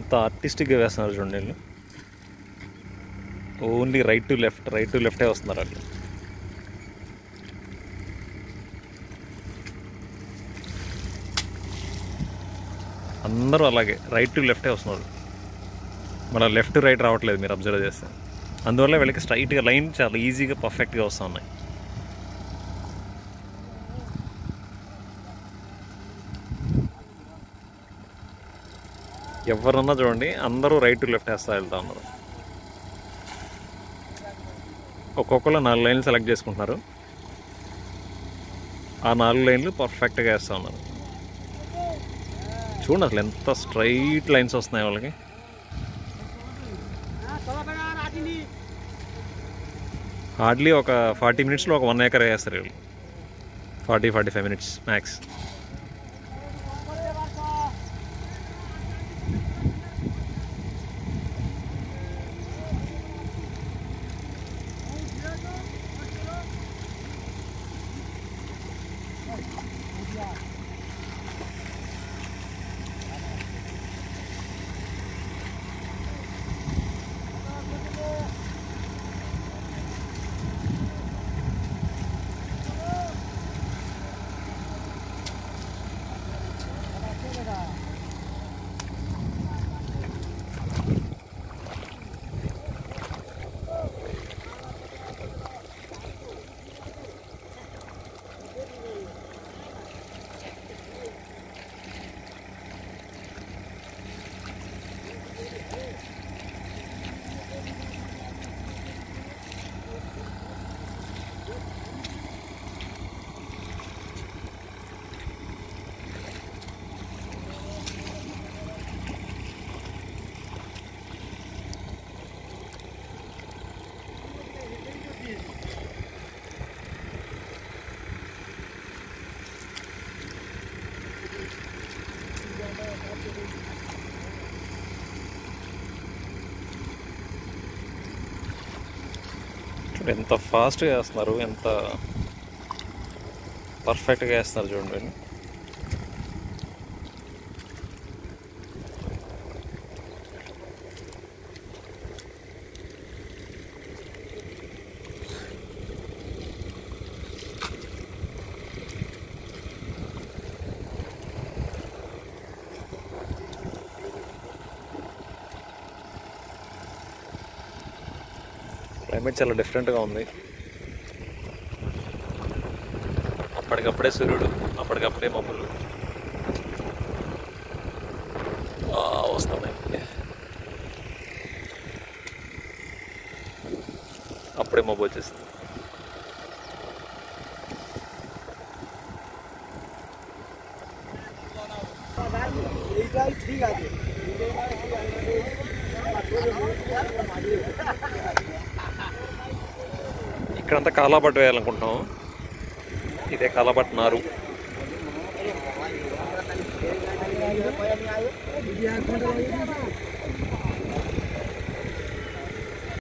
ఎంత ఆర్టిస్టిక్గా వేస్తున్నారు చూడండి వీళ్ళు only right to left right to లెఫ్టే వస్తున్నారు అట్లా అందరూ అలాగే రైట్ టు లెఫ్టే వస్తున్నారు మన లెఫ్ట్ రైట్ రావట్లేదు మీరు అబ్జర్వ్ చేస్తే అందువల్ల వీళ్ళకి స్ట్రైట్గా లైన్ చాలా ఈజీగా పర్ఫెక్ట్గా వస్తూ ఉన్నాయి ఎవరన్నా చూడండి అందరూ రైట్ టు లెఫ్ట్ వేస్తా వెళ్తా ఉన్నారు ఒక్కొక్కరు నాలుగు లైన్లు సెలెక్ట్ చేసుకుంటున్నారు ఆ నాలుగు లైన్లు పర్ఫెక్ట్గా వేస్తూ ఉన్నారు చూడండి అసలు ఎంత స్ట్రైట్ లైన్స్ వస్తున్నాయి వాళ్ళకి హార్డ్లీ ఒక ఫార్టీ మినిట్స్లో ఒక వన్ ఏకర్ వేస్తారు వీళ్ళు forty forty five minutes max చూడండి ఎంత ఫాస్ట్గా వేస్తున్నారు ఎంత పర్ఫెక్ట్గా వేస్తున్నారు చూడండి వీళ్ళు. క్లైమేట్ చాలా డిఫరెంట్గా ఉంది అప్పటికప్పుడే సూర్యుడు అప్పటికప్పుడే మబ్బులు ఆ, వస్తున్నాయి అప్పుడే మబ్బు వచ్చేస్తుంది এইটাই ঠিক আছে ఇక్కడంతా కాలాబట్ట వేయాలనుకుంటున్నాం ఇదే కాలాబట్ట నారు ఇది ఆ కొండ